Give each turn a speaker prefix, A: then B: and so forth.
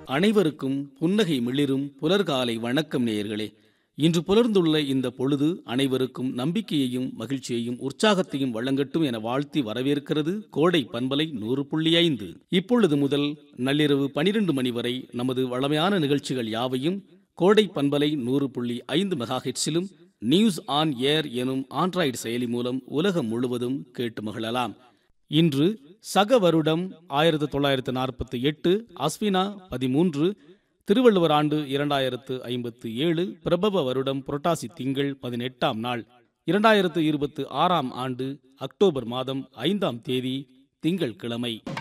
A: அனைவருக்கும் புன்னகை மிளிரும் புலர்காலை வணக்கம் நேயர்களே இன்று புலர்ந்துள்ள இந்த பொழுது அனைவருக்கும் நம்பிக்கையையும் மகிழ்ச்சியையும் உற்சாகத்தையும் வழங்கட்டும் என வாழ்த்தி வரவேற்கிறது கோடை பண்பலை நூறு புள்ளி ஐந்து இப்பொழுது முதல் நள்ளிரவு பனிரெண்டு மணி வரை நமது வளமையான நிகழ்ச்சிகள் யாவையும் கோடை பண்பலை நூறு புள்ளி ஐந்து மெகா ஹெட்ஸிலும் நியூஸ் ஆன் ஏர் எனும் ஆண்ட்ராய்டு செயலி மூலம் உலகம் முழுவதும் கேட்டு மகிழலாம் இன்று சக வருடம் ஆயிரத்து தொள்ளாயிரத்து நாற்பத்தி எட்டு அஸ்வினா பதிமூன்று திருவள்ளுவர் ஆண்டு இரண்டாயிரத்து ஐம்பத்து ஏழு பிரபவ வருடம் புரட்டாசி திங்கள் பதினெட்டாம் நாள் இரண்டாயிரத்து இருபத்து ஆறாம் ஆண்டு அக்டோபர் மாதம் ஐந்தாம் தேதி திங்கள் கிழமை